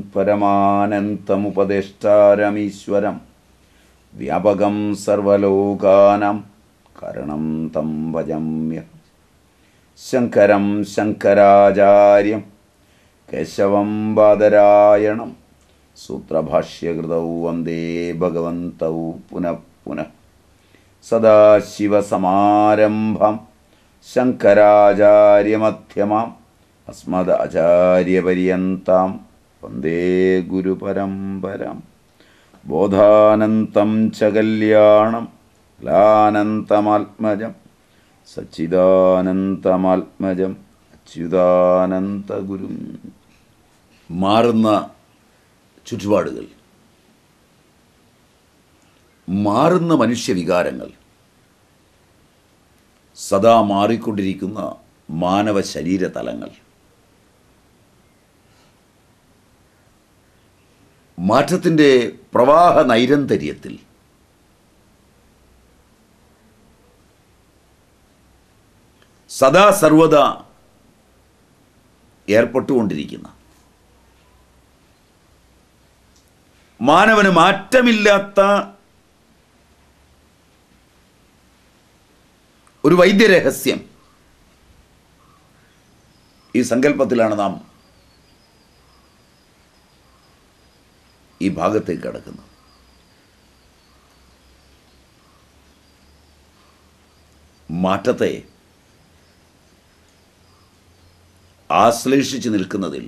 പരമാനന്തമുപദേഷ്ടാരമീശ്വരം വ്യാപകം സർവലോകാനാം കരണം തം ഭജമ്യ ശങ്കരം ശങ്കരാചാര്യം കേശവം ബാദരായണം സൂത്രഭാഷ്യകൃതൗ വന്ദേ ഭഗവന്തൗ പുനഃ പുനഃ സദാശിവസമാരംഭം ശങ്കരാചാര്യമധ്യമാം അസ്മദാചാര്യപര്യന്താം വന്ദേ ഗുരുപരമ്പരാം ബോധാനന്തം ച കല്യാണം ലാനന്തമാത്മജം സച്ചിദാനന്തമാത്മജം അച്യുതാനന്തഗുരും മാറുന്ന ചുറ്റുപാടുകൾ മാറുന്ന മനുഷ്യവികാരങ്ങൾ സദാ മാറിക്കൊണ്ടിരിക്കുന്ന മാനവ ശരീര തലങ്ങൾ മാറ്റത്തിൻ്റെ പ്രവാഹ നൈരന്തര്യത്തിൽ സദാ സർവത ഏർപ്പെട്ടുകൊണ്ടിരിക്കുന്ന മാനവന് മാറ്റമില്ലാത്ത ഒരു വൈദ്യരഹസ്യം ഈ സങ്കല്പത്തിലാണ് നാം ഈ ഭാഗത്തേക്ക് കടക്കുന്നത് മാറ്റത്തെ ആശ്ലേഷിച്ച് നിൽക്കുന്നതിൽ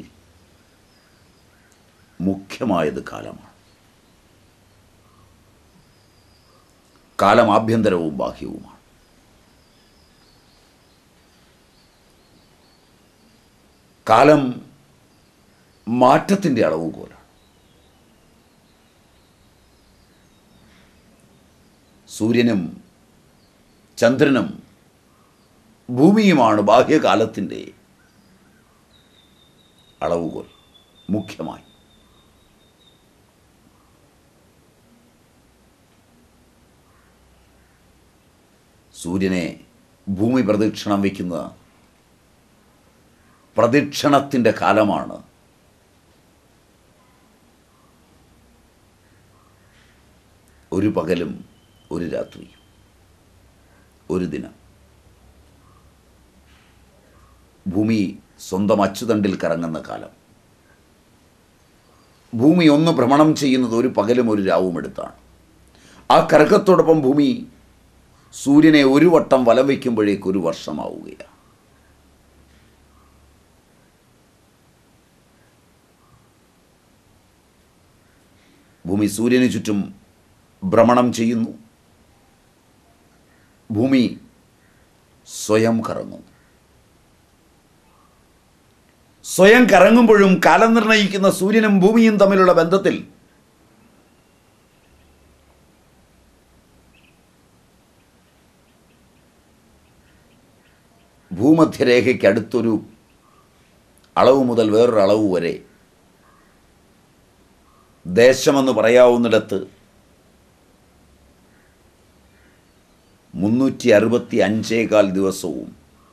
മുഖ്യമായത് കാലമാണ് കാലം ആഭ്യന്തരവും ബാഹ്യവുമാണ് കാലം മാറ്റത്തിൻ്റെ അളവുകോലാണ് സൂര്യനും ചന്ദ്രനും ഭൂമിയുമാണ് ബാഹ്യകാലത്തിൻ്റെ അളവുകോൽ മുഖ്യമായി സൂര്യനെ ഭൂമി പ്രദക്ഷിണം വയ്ക്കുന്ന പ്രദക്ഷിണത്തിൻ്റെ കാലമാണ് ഒരു പകലും ഒരു രാത്രിയും ഒരു ദിനം ഭൂമി സ്വന്തം അച്ചുതണ്ടിൽ കറങ്ങുന്ന കാലം ഭൂമി ഒന്ന് ഭ്രമണം ചെയ്യുന്നത് ഒരു പകലും ഒരു രാവും എടുത്താണ് ആ കറക്കത്തോടൊപ്പം ഭൂമി സൂര്യനെ ഒരു വട്ടം വലം വയ്ക്കുമ്പോഴേക്ക് ഒരു വർഷമാവുകയാണ് ഭൂമി സൂര്യന് ചുറ്റും ഭ്രമണം ചെയ്യുന്നു ഭൂമി സ്വയം കറങ്ങുന്നു സ്വയം കറങ്ങുമ്പോഴും കാലം നിർണയിക്കുന്ന സൂര്യനും ഭൂമിയും തമ്മിലുള്ള ബന്ധത്തിൽ ഭൂമധ്യരേഖയ്ക്ക് അടുത്തൊരു അളവ് മുതൽ വേറൊരു അളവ് വരെ ദേശമെന്ന് പറയാവുന്നിടത്ത് മുന്നൂറ്റി അറുപത്തി അഞ്ചേകാൽ ദിവസവും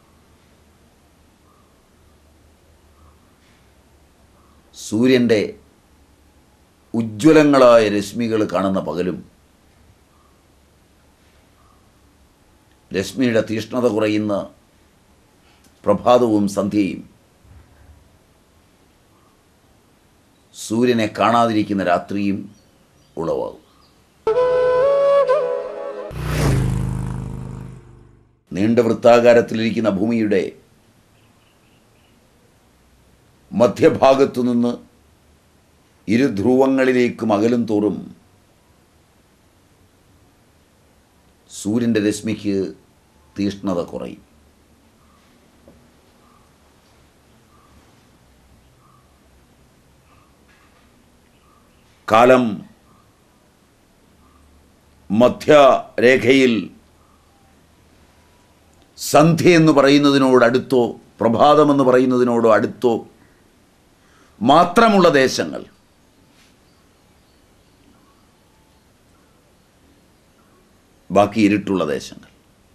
സൂര്യൻ്റെ ഉജ്ജ്വലങ്ങളായ രശ്മികൾ കാണുന്ന പകലും രശ്മിയുടെ തീഷ്ണത കുറയുന്ന പ്രഭാതവും സന്ധ്യയും സൂര്യനെ കാണാതിരിക്കുന്ന രാത്രിയും ഉളവാകും നീണ്ട വൃത്താകാരത്തിലിരിക്കുന്ന ഭൂമിയുടെ മധ്യഭാഗത്തു നിന്ന് ഇരു ധ്രുവങ്ങളിലേക്കും അകലും തോറും സൂര്യൻ്റെ രശ്മിക്ക് തീഷ്ണത കുറയും കാലം മധ്യരേഖയിൽ സന്ധ്യ എന്ന് പറയുന്നതിനോട് അടുത്തോ പ്രഭാതമെന്ന് പറയുന്നതിനോടോ അടുത്തോ മാത്രമുള്ള ദേശങ്ങൾ ബാക്കി ഇരുട്ടുള്ള ദേശങ്ങൾ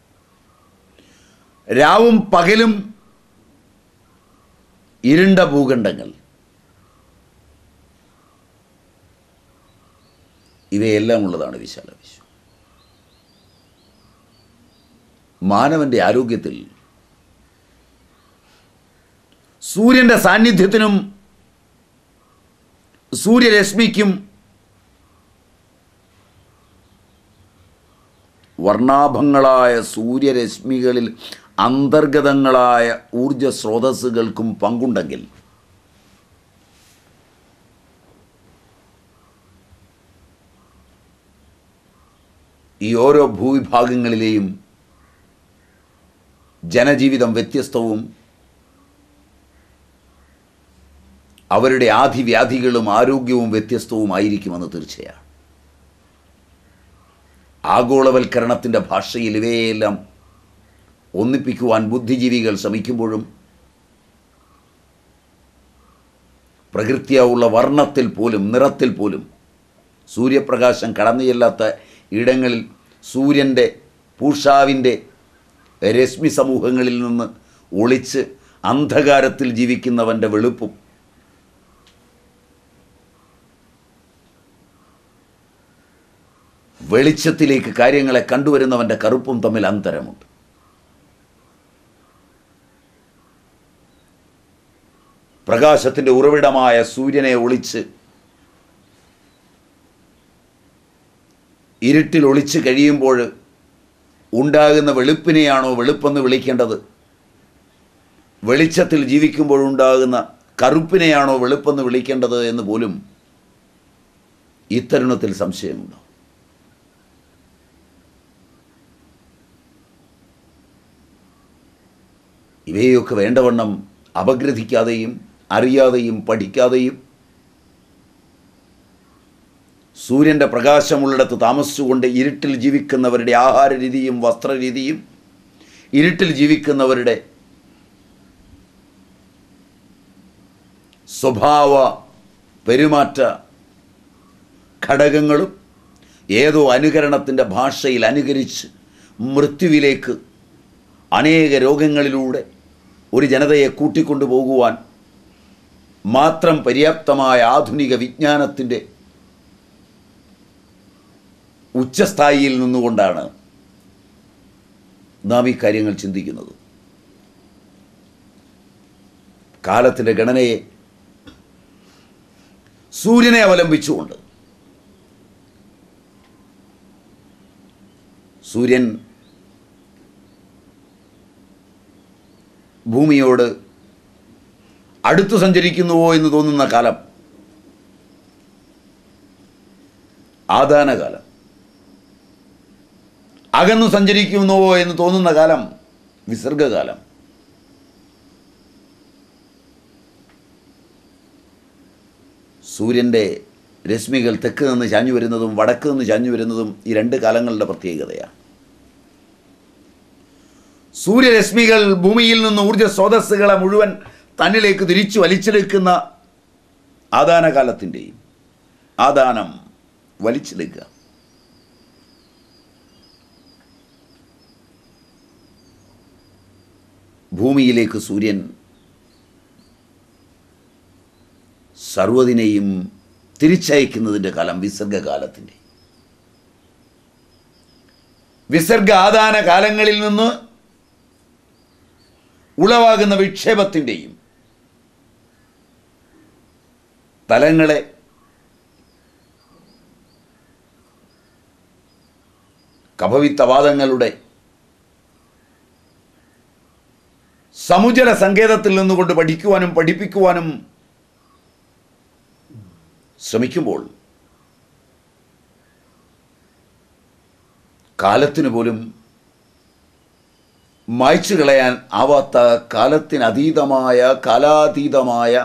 രാവും പകലും ഇരുണ്ട ഭൂഖണ്ഡങ്ങൾ ഇവയെല്ലാം ഉള്ളതാണ് വിശാല വിശ്വം മാനവൻ്റെ ആരോഗ്യത്തിൽ സൂര്യൻ്റെ സാന്നിധ്യത്തിനും സൂര്യരശ്മിക്കും വർണ്ണാഭങ്ങളായ സൂര്യരശ്മികളിൽ അന്തർഗതങ്ങളായ ഊർജ സ്രോതസ്സുകൾക്കും പങ്കുണ്ടെങ്കിൽ ഈ ഓരോ ഭൂവിഭാഗങ്ങളിലെയും ജനജീവിതം വ്യത്യസ്തവും അവരുടെ ആധിവ്യാധികളും ആരോഗ്യവും വ്യത്യസ്തവുമായിരിക്കുമെന്ന് തീർച്ചയാണ് ആഗോളവൽക്കരണത്തിൻ്റെ ഭാഷയിൽ ഇവയെല്ലാം ഒന്നിപ്പിക്കുവാൻ ബുദ്ധിജീവികൾ ശ്രമിക്കുമ്പോഴും പ്രകൃതിയാവുള്ള വർണ്ണത്തിൽ പോലും നിറത്തിൽ പോലും സൂര്യപ്രകാശം കടന്നു ചെല്ലാത്ത ഇടങ്ങളിൽ സൂര്യൻ്റെ പൂഷാവിൻ്റെ രശ്മി സമൂഹങ്ങളിൽ നിന്ന് ഒളിച്ച് അന്ധകാരത്തിൽ ജീവിക്കുന്നവൻ്റെ വെളുപ്പും വെളിച്ചത്തിലേക്ക് കാര്യങ്ങളെ കണ്ടുവരുന്നവൻ്റെ കറുപ്പും തമ്മിൽ അന്തരമുണ്ട് പ്രകാശത്തിൻ്റെ ഉറവിടമായ സൂര്യനെ ഒളിച്ച് ഇരുട്ടിൽ ഒളിച്ച് കഴിയുമ്പോൾ ഉണ്ടാകുന്ന വെളുപ്പിനെയാണോ വെളുപ്പെന്ന് വിളിക്കേണ്ടത് വെളിച്ചത്തിൽ ജീവിക്കുമ്പോഴുണ്ടാകുന്ന കറുപ്പിനെയാണോ വെളുപ്പെന്ന് വിളിക്കേണ്ടത് എന്ന് പോലും ഇത്തരുണത്തിൽ സംശയമുണ്ടോ ഇവയൊക്കെ വേണ്ടവണ്ണം അപഗ്രഥിക്കാതെയും അറിയാതെയും പഠിക്കാതെയും സൂര്യൻ്റെ പ്രകാശമുള്ളിടത്ത് താമസിച്ചുകൊണ്ട് ഇരുട്ടിൽ ജീവിക്കുന്നവരുടെ ആഹാര രീതിയും വസ്ത്രരീതിയും ഇരുട്ടിൽ ജീവിക്കുന്നവരുടെ സ്വഭാവ പെരുമാറ്റ ഘടകങ്ങളും ഏതോ അനുകരണത്തിൻ്റെ ഭാഷയിൽ അനുകരിച്ച് മൃത്യുവിലേക്ക് അനേക രോഗങ്ങളിലൂടെ ഒരു ജനതയെ കൂട്ടിക്കൊണ്ടു പോകുവാൻ മാത്രം പര്യാപ്തമായ ആധുനിക വിജ്ഞാനത്തിൻ്റെ ഉച്ചസ്ഥായിയിൽ നിന്നുകൊണ്ടാണ് നാം ഈ കാര്യങ്ങൾ ചിന്തിക്കുന്നത് കാലത്തിൻ്റെ ഗണനയെ സൂര്യനെ അവലംബിച്ചുകൊണ്ട് സൂര്യൻ ഭൂമിയോട് അടുത്തു സഞ്ചരിക്കുന്നുവോ എന്ന് തോന്നുന്ന കാലം ആദാനകാലം അകന്നു സഞ്ചരിക്കുന്നുവോ എന്ന് തോന്നുന്ന കാലം വിസർഗകാലം സൂര്യൻ്റെ രശ്മികൾ തെക്ക് നിന്ന് ചാഞ്ഞു വരുന്നതും വടക്ക് നിന്ന് ചാഞ്ഞു വരുന്നതും ഈ രണ്ട് കാലങ്ങളുടെ പ്രത്യേകതയാണ് സൂര്യരശ്മികൾ ഭൂമിയിൽ നിന്ന് ഊർജ്ജ സ്രോതസ്സുകളെ മുഴുവൻ തന്നിലേക്ക് തിരിച്ചു വലിച്ചെടുക്കുന്ന ആദാനകാലത്തിൻ്റെയും ആദാനം വലിച്ചെടുക്കുക ഭൂമിയിലേക്ക് സൂര്യൻ സർവ്വതിനെയും തിരിച്ചയക്കുന്നതിൻ്റെ കാലം വിസർഗകാലത്തിൻ്റെ വിസർഗ ആദാന കാലങ്ങളിൽ നിന്ന് ഉളവാകുന്ന വിക്ഷേപത്തിൻ്റെയും തലങ്ങളെ കഭവിത്തവാദങ്ങളുടെ സമുചര സങ്കേതത്തിൽ നിന്നുകൊണ്ട് പഠിക്കുവാനും പഠിപ്പിക്കുവാനും ശ്രമിക്കുമ്പോൾ കാലത്തിന് പോലും മായ്ച്ചു കളയാൻ ആവാത്ത കാലത്തിനതീതമായ കാലാതീതമായ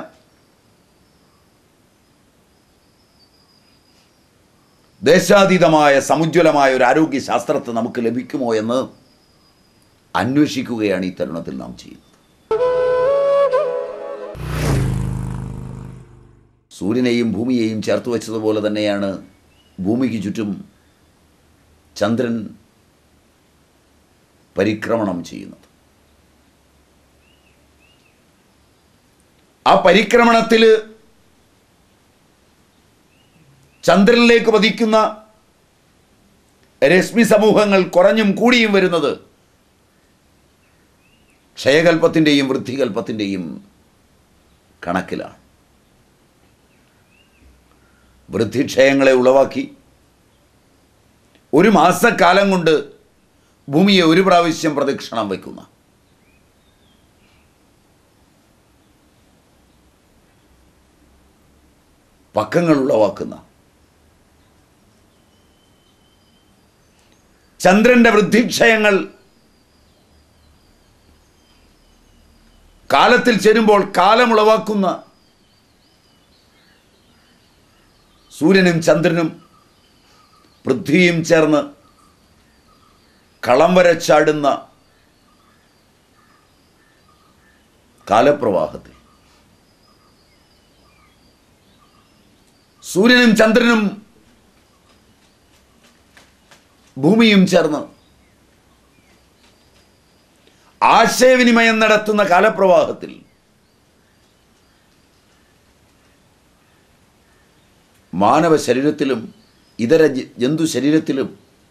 ദേശാതീതമായ സമുജ്വലമായ ഒരു ആരോഗ്യശാസ്ത്രത്തെ നമുക്ക് ലഭിക്കുമോ എന്ന് അന്വേഷിക്കുകയാണ് ഈ തരുണത്തിൽ നാം ചെയ്യുന്നത് സൂര്യനെയും ഭൂമിയെയും ചേർത്ത് വെച്ചതുപോലെ തന്നെയാണ് ഭൂമിക്ക് ചുറ്റും ചന്ദ്രൻ പരിക്രമണം ചെയ്യുന്നത് ആ പരിക്രമണത്തിൽ ചന്ദ്രനിലേക്ക് പതിക്കുന്ന രശ്മി സമൂഹങ്ങൾ കുറഞ്ഞും കൂടിയും വരുന്നത് ക്ഷയകൽപ്പത്തിൻ്റെയും വൃദ്ധികൽപ്പത്തിൻ്റെയും കണക്കിലാണ് വൃദ്ധിക്ഷയങ്ങളെ ഉളവാക്കി ഒരു മാസക്കാലം കൊണ്ട് ഭൂമിയെ ഒരു പ്രാവശ്യം പ്രദക്ഷിണം വയ്ക്കുന്ന പക്കങ്ങൾ ഉളവാക്കുന്ന ചന്ദ്രന്റെ വൃദ്ധിക്ഷയങ്ങൾ കാലത്തിൽ ചേരുമ്പോൾ കാലമുളവാക്കുന്ന സൂര്യനും ചന്ദ്രനും പൃഥ്വിയും ചേർന്ന് കളം വരച്ചാടുന്ന കാലപ്രവാഹത്തിൽ സൂര്യനും ചന്ദ്രനും ഭൂമിയും ചേർന്ന് ആശയവിനിമയം നടത്തുന്ന കാലപ്രവാഹത്തിൽ മാനവ ശരീരത്തിലും ഇതര ജ- ജന്തു ശരീരത്തിലും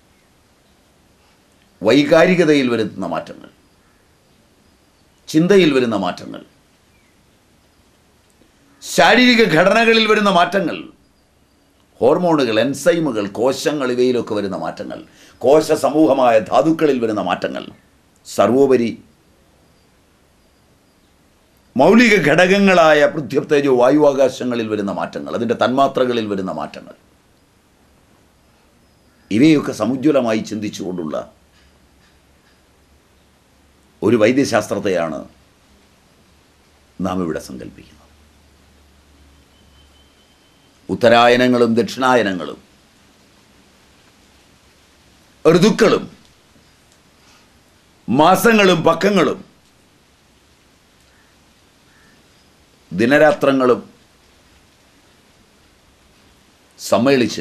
വൈകാരികതയിൽ വരുന്ന മാറ്റങ്ങൾ ചിന്തയിൽ വരുന്ന മാറ്റങ്ങൾ ശാരീരിക ഘടനകളിൽ വരുന്ന മാറ്റങ്ങൾ ഹോർമോണുകൾ എൻസൈമുകൾ കോശങ്ങൾ ഇവയിലൊക്കെ വരുന്ന മാറ്റങ്ങൾ കോശ സമൂഹമായ ധാതുക്കളിൽ വരുന്ന മാറ്റങ്ങൾ സർവോപരി മൗലിക ഘടകങ്ങളായ പൃഥ്വിത്തേജോ വായുവാകാശങ്ങളിൽ വരുന്ന മാറ്റങ്ങൾ അതിൻ്റെ തന്മാത്രകളിൽ വരുന്ന മാറ്റങ്ങൾ ഇവയൊക്കെ സമുജ്വലമായി ചിന്തിച്ചുകൊണ്ടുള്ള ഒരു വൈദ്യശാസ്ത്രത്തെയാണ് നാം ഇവിടെ സങ്കല്പിക്കുന്നത് ഉത്തരായനങ്ങളും ദക്ഷിണായനങ്ങളും ഋതുക്കളും മാസങ്ങളും പക്കങ്ങളും ദിനരാത്രങ്ങളും സമ്മേളിച്ച്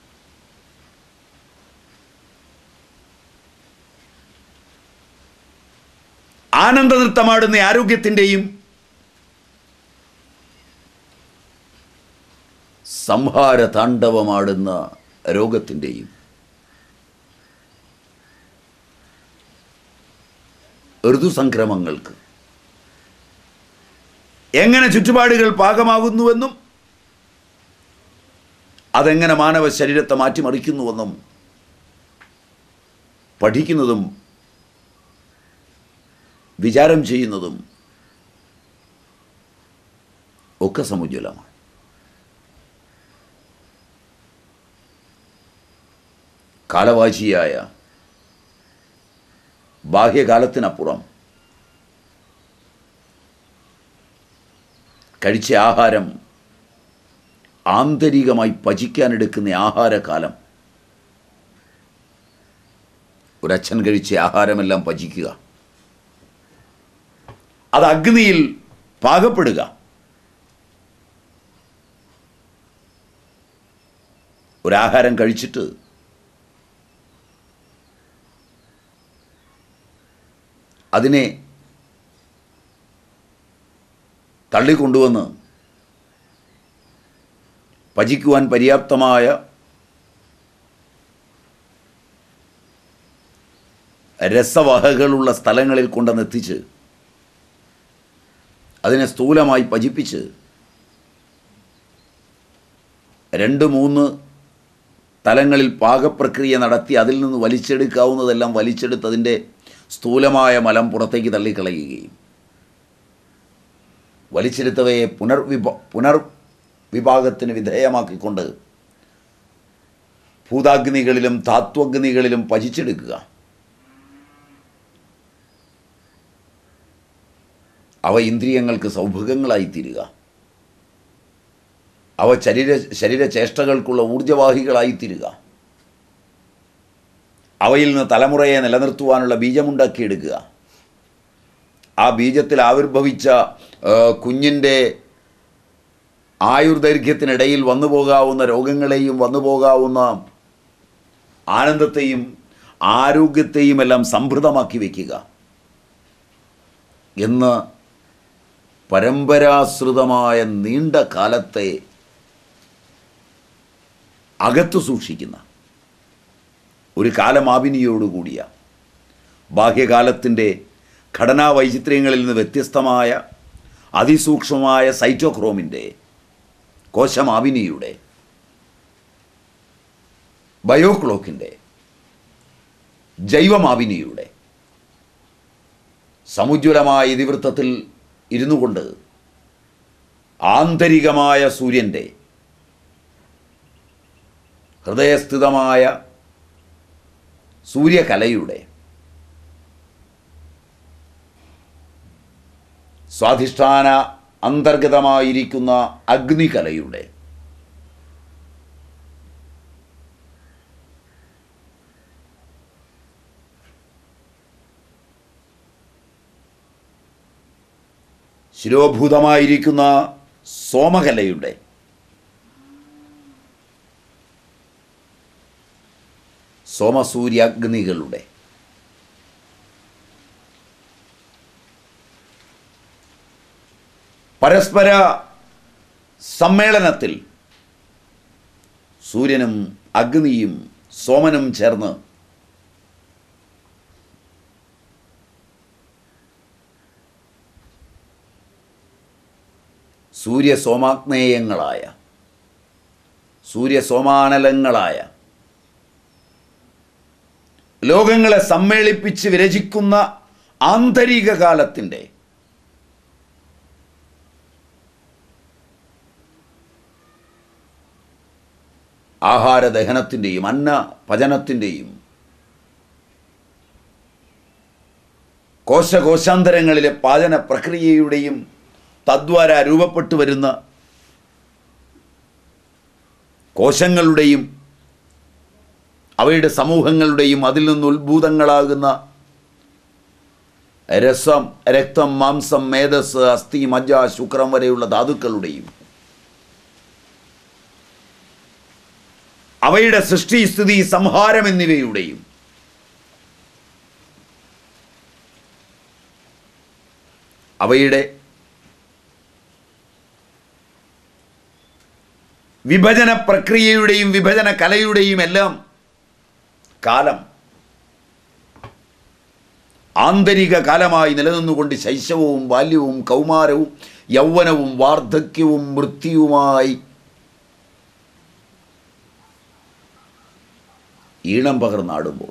ആനന്ദ നൃത്തമാടുന്ന ആരോഗ്യത്തിൻ്റെയും സംഹാര താണ്ഡവമാടുന്ന രോഗത്തിൻ്റെയും ഋതുസംക്രമങ്ങൾക്ക് എങ്ങനെ ചുറ്റുപാടുകൾ പാകമാകുന്നുവെന്നും അതെങ്ങനെ മാനവ ശരീരത്തെ മാറ്റിമറിക്കുന്നുവെന്നും പഠിക്കുന്നതും വിചാരം ചെയ്യുന്നതും ഒക്കെ സമുജ്വലമാണ് കാലവാചിയായ ബാഹ്യകാലത്തിനപ്പുറം കഴിച്ച ആഹാരം ആന്തരികമായി പചിക്കാനെടുക്കുന്ന ആഹാരകാലം ഒരച്ഛൻ കഴിച്ച ആഹാരമെല്ലാം പചിക്കുക അത് അഗ്നിയിൽ പാകപ്പെടുക ഒരാഹാരം കഴിച്ചിട്ട് അതിനെ തള്ളിക്കൊണ്ടുവന്ന് പചിക്കുവാൻ പര്യാപ്തമായ രസവഹകളുള്ള സ്ഥലങ്ങളിൽ കൊണ്ടുവന്നെത്തിച്ച് അതിനെ സ്ഥൂലമായി പചിപ്പിച്ച് രണ്ട് മൂന്ന് തലങ്ങളിൽ പാകപ്രക്രിയ നടത്തി അതിൽ നിന്ന് വലിച്ചെടുക്കാവുന്നതെല്ലാം വലിച്ചെടുത്ത് അതിൻ്റെ സ്ഥൂലമായ മലം പുറത്തേക്ക് തള്ളിക്കളയുകയും വലിച്ചെടുത്തവയെ പുനർവിഭ പുനർ വിഭാഗത്തിന് വിധേയമാക്കിക്കൊണ്ട് ഭൂതാഗ്നികളിലും താത്വഗ്നികളിലും പചിച്ചെടുക്കുക അവ ഇന്ദ്രിയങ്ങൾക്ക് സൗഭഗങ്ങളായിത്തീരുക അവ ശരീര ശരീരചേഷ്ടകൾക്കുള്ള ഊർജവാഹികളായിത്തീരുക അവയിൽ നിന്ന് തലമുറയെ നിലനിർത്തുവാനുള്ള ബീജമുണ്ടാക്കിയെടുക്കുക ആ ബീജത്തിൽ ആവിർഭവിച്ച കുഞ്ഞിൻ്റെ ആയുർദൈർഘ്യത്തിനിടയിൽ വന്നു പോകാവുന്ന രോഗങ്ങളെയും വന്നു പോകാവുന്ന ആനന്ദത്തെയും ആരോഗ്യത്തെയും എല്ലാം സംഭൃതമാക്കി വയ്ക്കുക എന്ന് പരമ്പരാശ്രിതമായ നീണ്ട കാലത്തെ അകത്തു സൂക്ഷിക്കുന്ന ഒരു കാലമാപിനിയോടുകൂടിയ ബാഹ്യകാലത്തിൻ്റെ ഘടനാ വൈചിത്ര്യങ്ങളിൽ നിന്ന് വ്യത്യസ്തമായ അതിസൂക്ഷ്മമായ സൈറ്റോക്രോമിൻ്റെ കോശമാപിനിയുടെ ബയോക്ലോക്കിൻ്റെ ജൈവമാപിനിയുടെ സമുജ്വലമായ ഇതിവൃത്തത്തിൽ ഇരുന്നു കൊണ്ട് ആന്തരികമായ സൂര്യൻ്റെ ഹൃദയസ്ഥിതമായ സൂര്യകലയുടെ സ്വാധിഷ്ഠാന അന്തർഗതമായിരിക്കുന്ന അഗ്നികലയുടെ ശിരോഭൂതമായിരിക്കുന്ന സോമകലയുടെ സോമസൂര്യാഗ്നികളുടെ പരസ്പര സമ്മേളനത്തിൽ സൂര്യനും അഗ്നിയും സോമനും ചേർന്ന് സൂര്യസോമാഗ്നേയങ്ങളായ സൂര്യസോമാനലങ്ങളായ ലോകങ്ങളെ സമ്മേളിപ്പിച്ച് വിരചിക്കുന്ന ആന്തരിക കാലത്തിൻ്റെ ആഹാരദഹനത്തിൻ്റെയും അന്ന പചനത്തിൻ്റെയും കോശകോശാന്തരങ്ങളിലെ പാചന പ്രക്രിയയുടെയും തദ്വാര രൂപപ്പെട്ടു വരുന്ന കോശങ്ങളുടെയും അവയുടെ സമൂഹങ്ങളുടെയും അതിൽ നിന്ന് ഉത്ഭൂതങ്ങളാകുന്ന രസം രക്തം മാംസം മേധസ് അസ്ഥി മജ്ജ ശുക്രം വരെയുള്ള ധാതുക്കളുടെയും അവയുടെ സൃഷ്ടി സ്ഥിതി സംഹാരം എന്നിവയുടെയും അവയുടെ വിഭജന പ്രക്രിയയുടെയും വിഭജന കലയുടെയും എല്ലാം കാലം ആന്തരിക കാലമായി നിലനിന്നുകൊണ്ട് ശൈശവവും ബാല്യവും കൗമാരവും യൗവനവും വാർദ്ധക്യവും മൃത്യുവുമായി ഈണം പകർന്നാടുമ്പോൾ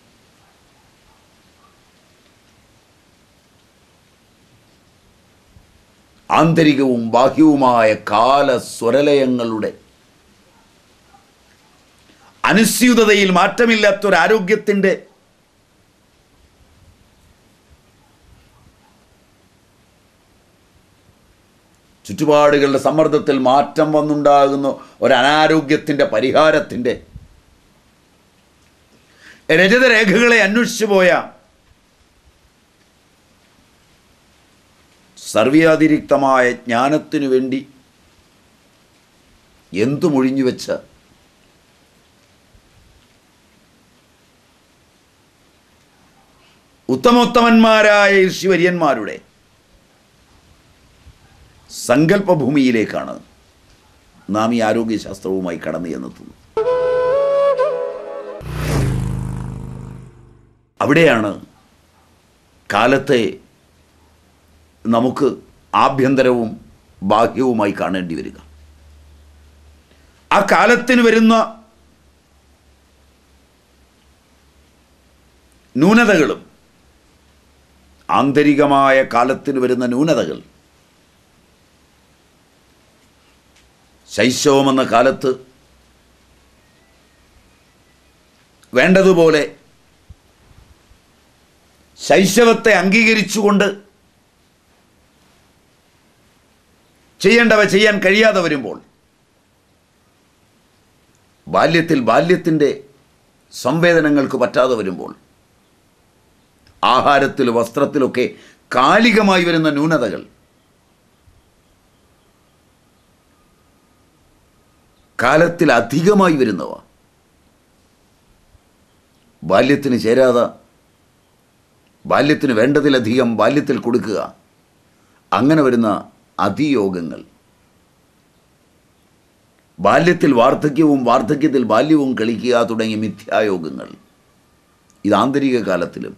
ആന്തരികവും ബാഹ്യവുമായ കാലസ്വരലയങ്ങളുടെ അനുസ്യൂതതയിൽ മാറ്റമില്ലാത്തൊരാരോഗ്യത്തിൻ്റെ ചുറ്റുപാടുകളുടെ സമ്മർദ്ദത്തിൽ മാറ്റം വന്നുണ്ടാകുന്ന ഒരു അനാരോഗ്യത്തിൻ്റെ പരിഹാരത്തിൻ്റെ രജതരേഖകളെ അന്വേഷിച്ചു പോയ സർവ്യാതിരിക്തമായ ജ്ഞാനത്തിനു വേണ്ടി എന്തുമൊഴിഞ്ഞു വെച്ച ഉത്തമോത്തമന്മാരായ ഋഷിവര്യന്മാരുടെ സങ്കല്പഭൂമിയിലേക്കാണ് നാം ഈ ആരോഗ്യശാസ്ത്രവുമായി കടന്നു ചെന്നെത്തുന്നത് അവിടെയാണ് കാലത്തെ നമുക്ക് ആഭ്യന്തരവും ബാഹ്യവുമായി കാണേണ്ടി വരിക ആ കാലത്തിന് വരുന്ന ന്യൂനതകളും ആന്തരികമായ കാലത്തിന് വരുന്ന ന്യൂനതകൾ ശൈശവമെന്ന കാലത്ത് വേണ്ടതുപോലെ ശൈശവത്തെ അംഗീകരിച്ചുകൊണ്ട് ചെയ്യേണ്ടവ ചെയ്യാൻ കഴിയാതെ വരുമ്പോൾ ബാല്യത്തിൽ ബാല്യത്തിൻ്റെ സംവേദനങ്ങൾക്ക് പറ്റാതെ വരുമ്പോൾ ആഹാരത്തിൽ വസ്ത്രത്തിലൊക്കെ കാലികമായി വരുന്ന ന്യൂനതകൾ കാലത്തിൽ അധികമായി വരുന്നവ ബാല്യത്തിന് ചേരാതെ ബാല്യത്തിന് വേണ്ടതിലധികം ബാല്യത്തിൽ കൊടുക്കുക അങ്ങനെ വരുന്ന അതിയോഗങ്ങൾ ബാല്യത്തിൽ വാർദ്ധക്യവും വാർദ്ധക്യത്തിൽ ബാല്യവും കളിക്കുക തുടങ്ങിയ മിഥ്യായോഗങ്ങൾ ഇത് ആന്തരിക കാലത്തിലും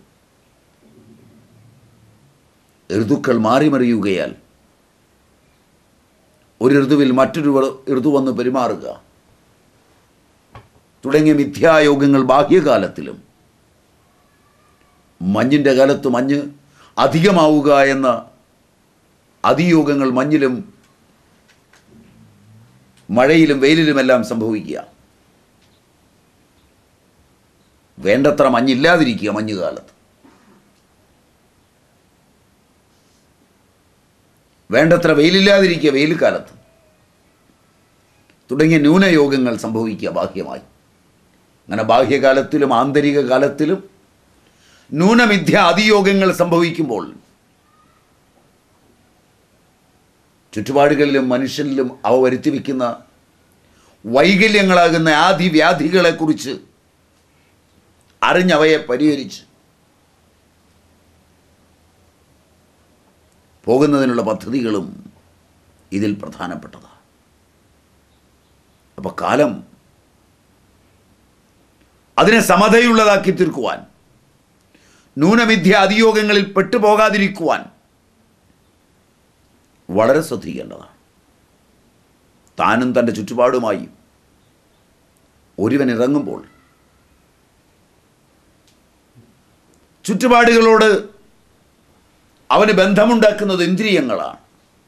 ഋതുക്കൾ മാറിമറിയുകയാൽ ഒരു ഋതുവിൽ മറ്റൊരു വ- ഋതു വന്ന് പെരുമാറുക തുടങ്ങിയ മിഥ്യായോഗങ്ങൾ ബാഹ്യകാലത്തിലും മഞ്ഞിൻ്റെ കാലത്ത് മഞ്ഞ് അധികമാവുക എന്ന അതിയോഗങ്ങൾ മഞ്ഞിലും മഴയിലും വെയിലിലുമെല്ലാം സംഭവിക്കുക വേണ്ടത്ര മഞ്ഞില്ലാതിരിക്കുക മഞ്ഞുകാലത്ത് വേണ്ടത്ര വെയിലില്ലാതിരിക്കുക വെയിൽ കാലത്ത് തുടങ്ങിയ ന്യൂനയോഗങ്ങൾ സംഭവിക്കുക ബാഹ്യമായി അങ്ങനെ ബാഹ്യകാലത്തിലും ആന്തരിക കാലത്തിലും ന്യൂനമിഥ്യ അതിയോഗങ്ങൾ സംഭവിക്കുമ്പോൾ ചുറ്റുപാടുകളിലും മനുഷ്യനിലും അവ വരുത്തി വയ്ക്കുന്ന വൈകല്യങ്ങളാകുന്ന ആദിവ്യാധികളെക്കുറിച്ച് അറിഞ്ഞവയെ പരിഹരിച്ച് പോകുന്നതിനുള്ള പദ്ധതികളും ഇതിൽ പ്രധാനപ്പെട്ടതാണ് അപ്പോൾ കാലം അതിനെ സമതയുള്ളതാക്കി തീർക്കുവാൻ ന്യൂനമിഥ്യ അതിയോഗങ്ങളിൽ പെട്ടുപോകാതിരിക്കുവാൻ വളരെ ശ്രദ്ധിക്കേണ്ടതാണ് താനും തൻ്റെ ചുറ്റുപാടുമായി ഒരുവൻ ഇറങ്ങുമ്പോൾ ചുറ്റുപാടുകളോട് അവന് ബന്ധമുണ്ടാക്കുന്നത് ഇന്ദ്രിയങ്ങളാണ്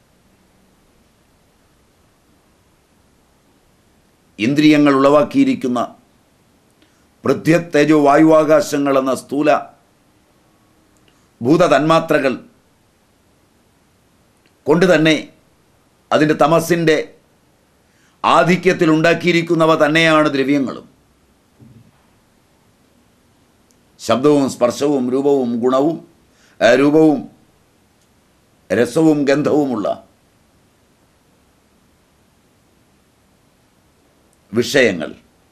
ഇന്ദ്രിയങ്ങൾ ഉളവാക്കിയിരിക്കുന്ന പൃഥ്വ തേജോ വായുവാകാശങ്ങൾ എന്ന സ്ഥൂല ഭൂത തന്മാത്രകൾ കൊണ്ട് തന്നെ അതിൻ്റെ തമസിൻ്റെ ആധിക്യത്തിൽ ഉണ്ടാക്കിയിരിക്കുന്നവ തന്നെയാണ് ദ്രവ്യങ്ങളും ശബ്ദവും സ്പർശവും രൂപവും ഗുണവും ആ, രൂപവും രസവും ഗന്ധവുമുള്ള വിഷയങ്ങൾ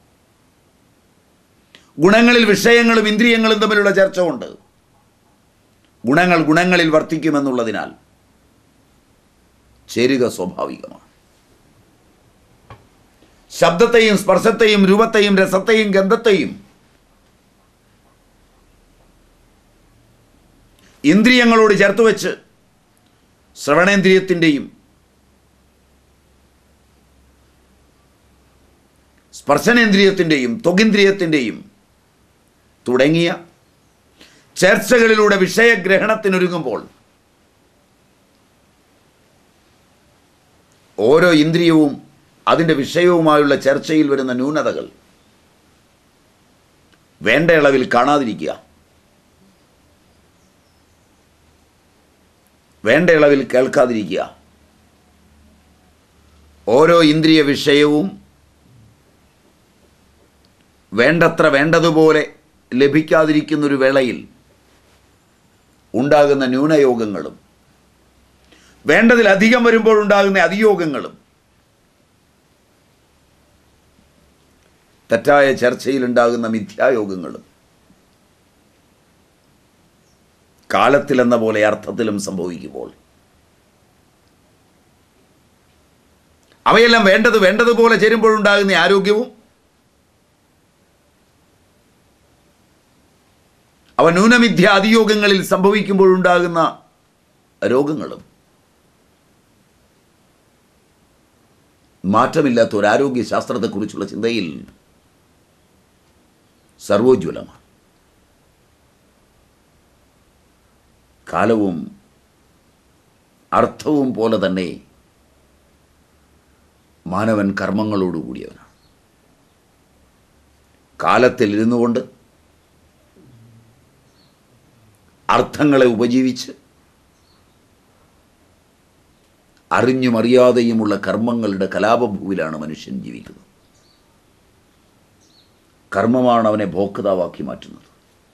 ഗുണങ്ങളിൽ വിഷയങ്ങളും ഇന്ദ്രിയങ്ങളും തമ്മിലുള്ള ചർച്ച ഉണ്ട് ഗുണങ്ങൾ ഗുണങ്ങളിൽ വർത്തിക്കുമെന്നുള്ളതിനാൽ ചേരുക സ്വാഭാവികമാണ് ശബ്ദത്തെയും സ്പർശത്തെയും രൂപത്തെയും രസത്തെയും ഗന്ധത്തെയും ഇന്ദ്രിയങ്ങളോട് ചേർത്ത് വെച്ച് ശ്രവണേന്ദ്രിയത്തിൻ്റെയും സ്പർശനേന്ദ്രിയത്തിൻ്റെയും ത്വഗിന്ദ്രിയത്തിൻ്റെയും തുടങ്ങിയ ചർച്ചകളിലൂടെ വിഷയഗ്രഹണത്തിനൊരുങ്ങുമ്പോൾ ഓരോ ഇന്ദ്രിയവും അതിൻ്റെ വിഷയവുമായുള്ള ചർച്ചയിൽ വരുന്ന ന്യൂനതകൾ വേണ്ട അളവിൽ കാണാതിരിക്കുക വേണ്ട അളവിൽ കേൾക്കാതിരിക്കുക ഓരോ ഇന്ദ്രിയ വിഷയവും വേണ്ടത്ര വേണ്ടതുപോലെ ലഭിക്കാതിരിക്കുന്നൊരു വേളയിൽ ഉണ്ടാകുന്ന ന്യൂനയോഗങ്ങളും വേണ്ടതിലധികം വരുമ്പോൾ ഉണ്ടാകുന്ന അതിയോഗങ്ങളും തെറ്റായ ചർച്ചയിലുണ്ടാകുന്ന മിഥ്യായോഗങ്ങളും കാലത്തിലെന്ന പോലെ അർത്ഥത്തിലും സംഭവിക്കുമ്പോൾ അവയെല്ലാം വേണ്ടത് വേണ്ടതുപോലെ ചേരുമ്പോഴുണ്ടാകുന്ന ആരോഗ്യവും അവ ന്യൂനമിഥ്യ അതിയോഗങ്ങളിൽ സംഭവിക്കുമ്പോഴുണ്ടാകുന്ന രോഗങ്ങളും മാറ്റമില്ലാത്ത ഒരു ആരോഗ്യ ശാസ്ത്രത്തെക്കുറിച്ചുള്ള ചിന്തയിൽ സർവോജ്വലമാണ് കാലവും അർത്ഥവും പോലെ തന്നെ മാനവൻ കർമ്മങ്ങളോടുകൂടിയവനാണ് കാലത്തിൽ ഇരുന്നു കൊണ്ട് അർത്ഥങ്ങളെ ഉപജീവിച്ച് അറിഞ്ഞും അറിയാതെയുമുള്ള കർമ്മങ്ങളുടെ കലാപഭൂവിലാണ് മനുഷ്യൻ ജീവിക്കുന്നത് കർമ്മമാണ് അവനെ ഭോക്താവാക്കി മാറ്റുന്നത്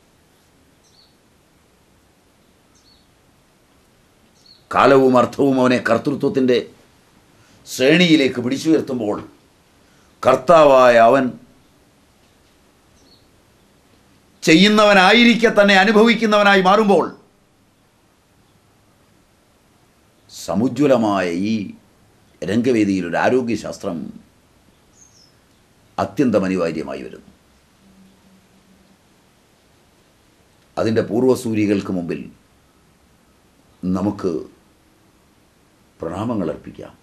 കാലവും അർത്ഥവും അവനെ കർത്തൃത്വത്തിൻ്റെ ശ്രേണിയിലേക്ക് പിടിച്ചുയർത്തുമ്പോൾ കർത്താവായ അവൻ ചെയ്യുന്നവനായിരിക്കെ തന്നെ അനുഭവിക്കുന്നവനായി മാറുമ്പോൾ സമുജ്വലമായ ഈ രംഗവേദിയിൽ ഒരു ആരോഗ്യശാസ്ത്രം അത്യന്തം അനിവാര്യമായി വരുന്നു അതിൻ്റെ പൂർവ്വസൂരികൾക്ക് മുമ്പിൽ നമുക്ക് പ്രണാമങ്ങൾ അർപ്പിക്കാം